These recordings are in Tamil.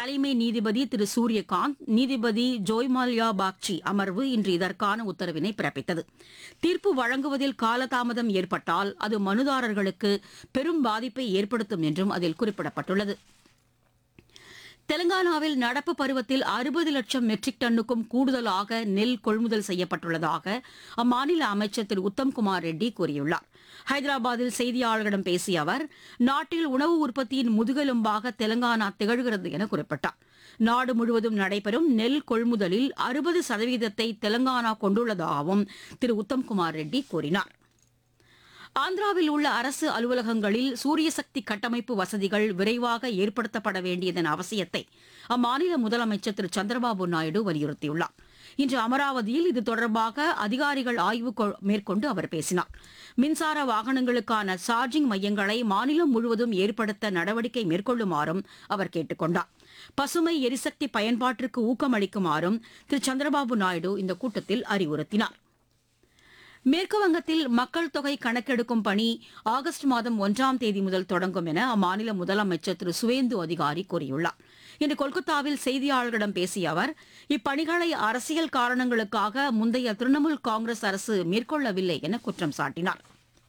தலைமை நீதிபதி திரு சூரியகாந்த் நீதிபதி ஜோய்மால்யா பாக்சி அமர்வு இன்று இதற்கான உத்தரவினை பிறப்பித்தது தீர்ப்பு வழங்குவதில் காலதாமதம் ஏற்பட்டால் அது மனுதாரர்களுக்கு பெரும் பாதிப்பை ஏற்படுத்தும் என்றும் அதில் குறிப்பிடப்பட்டுள்ளது தெலங்கானாவில் நடப்பு பருவத்தில் அறுபது லட்சம் மெட்ரிக் டன்னுக்கும் கூடுதலாக நெல் கொள்முதல் செய்யப்பட்டுள்ளதாக அம்மாநில அமைச்சர் திரு உத்தம்குமார் ரெட்டி கூறியுள்ளார் ஹைதராபாத்தில் செய்தியாளர்களிடம் பேசிய அவர் நாட்டில் உணவு உற்பத்தியின் முதுகெலும்பாக தெலங்கானா திகழ்கிறது என குறிப்பிட்டார் நாடு முழுவதும் நடைபெறும் நெல் கொள்முதலில் அறுபது சதவீதத்தை தெலங்கானா கொண்டுள்ளதாகவும் திரு உத்தம்குமார் ரெட்டி கூறினார் ஆந்திராவில் உள்ள அரசு அலுவலகங்களில் சூரிய சக்தி கட்டமைப்பு வசதிகள் விரைவாக ஏற்படுத்தப்பட வேண்டியதன் அவசியத்தை அம்மாநில முதலமைச்சர் திரு சந்திரபாபு நாயுடு வலியுறுத்தியுள்ளார் இன்று அமராவதியில் இது தொடர்பாக அதிகாரிகள் ஆய்வு கொ- மேற்கொண்டு அவர் பேசினார் மின்சார வாகனங்களுக்கான சார்ஜிங் மையங்களை மாநிலம் முழுவதும் ஏற்படுத்த நடவடிக்கை மேற்கொள்ளுமாறும் அவர் கேட்டுக் கொண்டார் பசுமை எரிசக்தி பயன்பாட்டிற்கு ஊக்கமளிக்குமாறும் திரு சந்திரபாபு நாயுடு இந்த கூட்டத்தில் அறிவுறுத்தினார் மேற்கு வங்கத்தில் மக்கள் தொகை கணக்கெடுக்கும் பணி ஆகஸ்ட் மாதம் ஒன்றாம் தேதி முதல் தொடங்கும் என அம்மாநில முதலமைச்சர் திரு சுவேந்து அதிகாரி கூறியுள்ளார் இன்று கொல்கத்தாவில் செய்தியாளர்களிடம் பேசிய அவர் இப்பணிகளை அரசியல் காரணங்களுக்காக முந்தைய திரிணாமுல் காங்கிரஸ் அரசு மேற்கொள்ளவில்லை என குற்றம் சாட்டினார்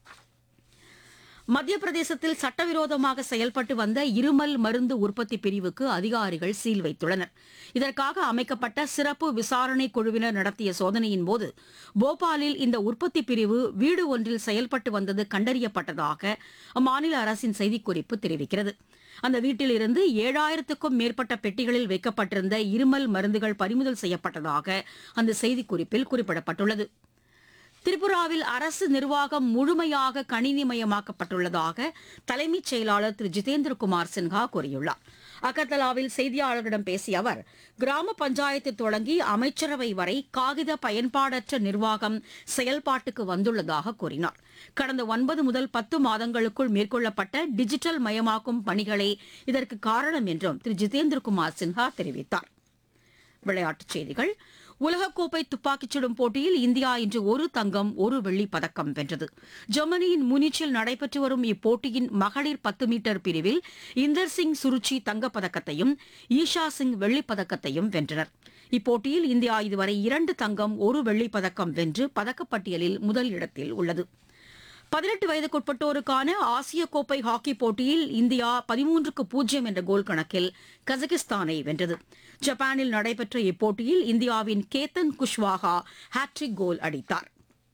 மத்திய பிரதேசத்தில் சட்டவிரோதமாக செயல்பட்டு வந்த இருமல் மருந்து உற்பத்தி பிரிவுக்கு அதிகாரிகள் சீல் வைத்துள்ளனர் இதற்காக அமைக்கப்பட்ட சிறப்பு விசாரணை குழுவினர் நடத்திய சோதனையின் போது போபாலில் இந்த உற்பத்தி பிரிவு வீடு ஒன்றில் செயல்பட்டு வந்தது கண்டறியப்பட்டதாக அம்மாநில அரசின் செய்திக்குறிப்பு தெரிவிக்கிறது அந்த வீட்டிலிருந்து ஏழாயிரத்துக்கும் மேற்பட்ட பெட்டிகளில் வைக்கப்பட்டிருந்த இருமல் மருந்துகள் பறிமுதல் செய்யப்பட்டதாக அந்த செய்திக்குறிப்பில் குறிப்பிடப்பட்டுள்ளது திரிபுராவில் அரசு நிர்வாகம் முழுமையாக கணினிமயமாக்கப்பட்டுள்ளதாக தலைமைச் செயலாளர் திரு ஜிதேந்திரகுமார் சின்ஹா கூறியுள்ளார் அகர்தலாவில் செய்தியாளர்களிடம் பேசிய அவர் கிராம பஞ்சாயத்து தொடங்கி அமைச்சரவை வரை காகித பயன்பாடற்ற நிர்வாகம் செயல்பாட்டுக்கு வந்துள்ளதாக கூறினார் கடந்த ஒன்பது முதல் பத்து மாதங்களுக்குள் மேற்கொள்ளப்பட்ட டிஜிட்டல் மயமாக்கும் பணிகளே இதற்கு காரணம் என்றும் திரு ஜிதேந்திரகுமார் சின்ஹா தெரிவித்தார் விளையாட்டுச் செய்திகள் உலகக்கோப்பை துப்பாக்கிச் சுடும் போட்டியில் இந்தியா இன்று ஒரு தங்கம் ஒரு வெள்ளிப் பதக்கம் வென்றது ஜெர்மனியின் முனிச்சில் நடைபெற்று வரும் இப்போட்டியின் மகளிர் பத்து மீட்டர் பிரிவில் இந்தர் சிங் சுருச்சி தங்கப்பதக்கத்தையும் ஈஷா சிங் வெள்ளிப் பதக்கத்தையும் வென்றனர் இப்போட்டியில் இந்தியா இதுவரை இரண்டு தங்கம் ஒரு வெள்ளிப் பதக்கம் வென்று பதக்கப்பட்டியலில் முதல் இடத்தில் உள்ளது பதினெட்டு வயதுக்குட்பட்டோருக்கான ஆசிய கோப்பை ஹாக்கி போட்டியில் இந்தியா பதிமூன்றுக்கு பூஜ்ஜியம் என்ற கோல் கணக்கில் கஜகிஸ்தானை வென்றது ஜப்பானில் நடைபெற்ற இப்போட்டியில் இந்தியாவின் கேத்தன் குஷ்வாகா ஹாட்ரிக் கோல் அடித்தார்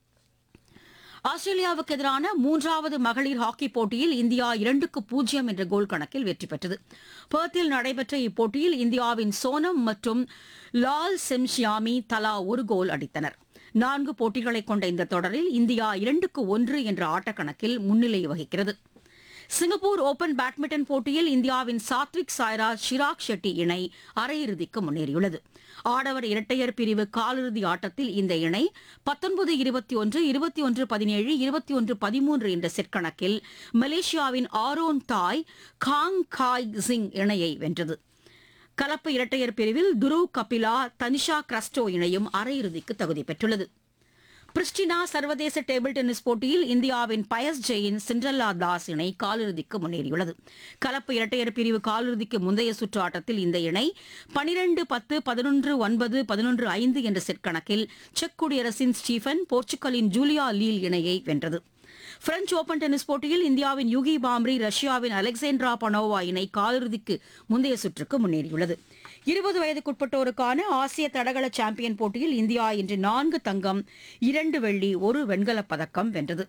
ஆஸ்திரேலியாவுக்கு எதிரான மூன்றாவது மகளிர் ஹாக்கி போட்டியில் இந்தியா இரண்டுக்கு பூஜ்ஜியம் என்ற கோல் கணக்கில் வெற்றி பெற்றது பெர்த்தில் நடைபெற்ற இப்போட்டியில் இந்தியாவின் சோனம் மற்றும் லால் செம்ஷியாமி தலா ஒரு கோல் அடித்தனர் நான்கு போட்டிகளை கொண்ட இந்த தொடரில் இந்தியா இரண்டுக்கு ஒன்று என்ற ஆட்டக்கணக்கில் முன்னிலை வகிக்கிறது சிங்கப்பூர் ஓபன் பேட்மிண்டன் போட்டியில் இந்தியாவின் சாத்விக் சாய்ராஜ் ஷிராக் ஷெட்டி இணை அரையிறுதிக்கு முன்னேறியுள்ளது ஆடவர் இரட்டையர் பிரிவு காலிறுதி ஆட்டத்தில் இந்த இணை பத்தொன்பது இருபத்தி ஒன்று இருபத்தி ஒன்று பதினேழு இருபத்தி ஒன்று பதிமூன்று என்ற செட் கணக்கில் மலேசியாவின் ஆரோன் தாய் காங் காய் சிங் இணையை வென்றது கலப்பு இரட்டையர் பிரிவில் துருவ் கபிலா தனிஷா கிரஸ்டோ இணையும் அரையிறுதிக்கு தகுதி பெற்றுள்ளது பிரிஸ்டினா சர்வதேச டேபிள் டென்னிஸ் போட்டியில் இந்தியாவின் பயஸ் ஜெயின் சிண்ட்ரல்லா தாஸ் இணை காலிறுதிக்கு முன்னேறியுள்ளது கலப்பு இரட்டையர் பிரிவு காலிறுதிக்கு முந்தைய சுற்று ஆட்டத்தில் இந்த இணை பனிரெண்டு பத்து பதினொன்று ஒன்பது பதினொன்று ஐந்து என்ற செட் கணக்கில் செக் குடியரசின் ஸ்டீஃபன் போர்ச்சுகலின் ஜூலியா லீல் இணையை வென்றது பிரெஞ்ச் ஓபன் டென்னிஸ் போட்டியில் இந்தியாவின் யுகி பாம்ரி ரஷ்யாவின் அலெக்சாண்ட்ரா பனோவா இணை காலிறுதிக்கு முந்தைய சுற்றுக்கு முன்னேறியுள்ளது இருபது வயதுக்குட்பட்டோருக்கான ஆசிய தடகள சாம்பியன் போட்டியில் இந்தியா இன்று நான்கு தங்கம் இரண்டு வெள்ளி ஒரு வெண்கலப் பதக்கம் வென்றது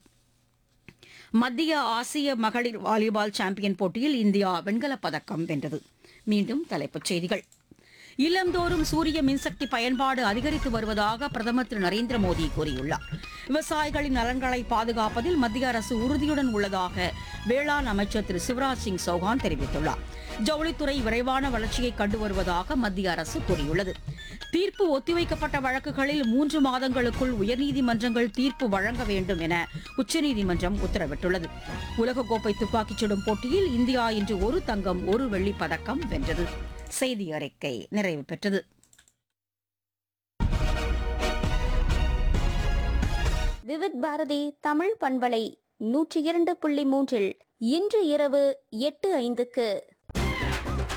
மத்திய ஆசிய மகளிர் வாலிபால் சாம்பியன் போட்டியில் இந்தியா வெண்கலப் பதக்கம் வென்றது மீண்டும் தலைப்புச் செய்திகள் இல்லந்தோறும் சூரிய மின்சக்தி பயன்பாடு அதிகரித்து வருவதாக பிரதமர் திரு நரேந்திர மோடி கூறியுள்ளார் விவசாயிகளின் நலன்களை பாதுகாப்பதில் மத்திய அரசு உறுதியுடன் உள்ளதாக வேளாண் அமைச்சர் திரு சிவராஜ் சிங் சௌகான் தெரிவித்துள்ளார் ஜவுளித்துறை விரைவான வளர்ச்சியை கண்டு வருவதாக மத்திய அரசு கூறியுள்ளது தீர்ப்பு ஒத்திவைக்கப்பட்ட வழக்குகளில் மூன்று மாதங்களுக்குள் உயர்நீதிமன்றங்கள் தீர்ப்பு வழங்க வேண்டும் என உச்சநீதிமன்றம் உத்தரவிட்டுள்ளது உலகக்கோப்பை துப்பாக்கிச் சுடும் போட்டியில் இந்தியா இன்று ஒரு தங்கம் ஒரு வெள்ளிப் பதக்கம் வென்றது செய்தி அறிக்கை நிறைவு பெற்றது விவித் பாரதி தமிழ் பண்பலை நூற்றி இரண்டு புள்ளி மூன்றில் இன்று இரவு எட்டு ஐந்துக்கு